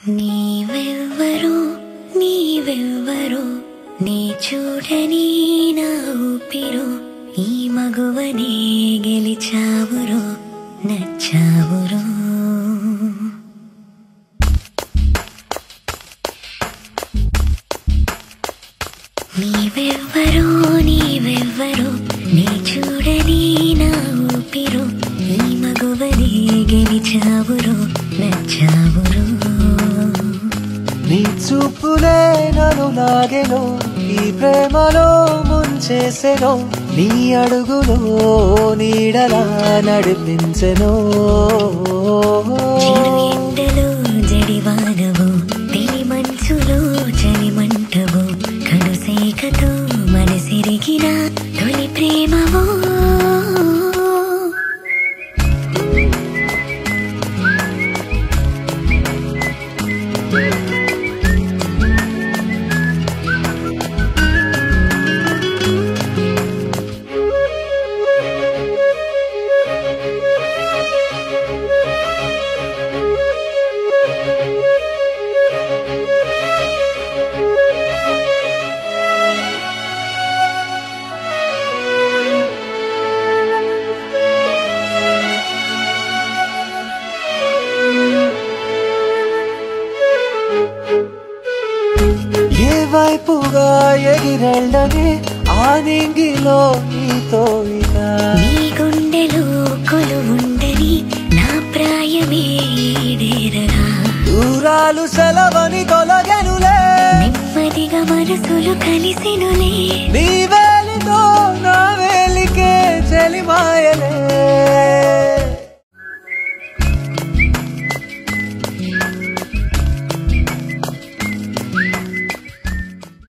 నీవెవ్వరో నీవెవ్వరో నీ చూడని నా ఊపిరో ఈ మగువనే గెలిచావురో నచ్చావురో నీవెవ్వరో నీవెవ్వరో నీ చూడని నా ఊపిరో ఈ మగువనే గెలిచావురో నచ్చావురో నీ చూపులే నన్ను లాగెను ఈ ప్రేమలో ముంచేసెను నీ అడుగులో నీడలా నడిపించెను చిరు ఎండలో జడివానవు తెలి మంచులో చలిమంటవు కనుసేకతో మనసిరిగిన తొలి ప్రేమవో ఏ వైపుగా ఎగిరెళ్ళని ఆ నింగిలో నీతో ఇక నీ గుండెలో కొలువుండని నా ప్రాయమే ఈడేరగా దూరాలు సెలవని తొలగెనులే నెమ్మదిగా మనసులు కలిసెనులే నీ వేలితో నా వేలికే చెలిమాయలే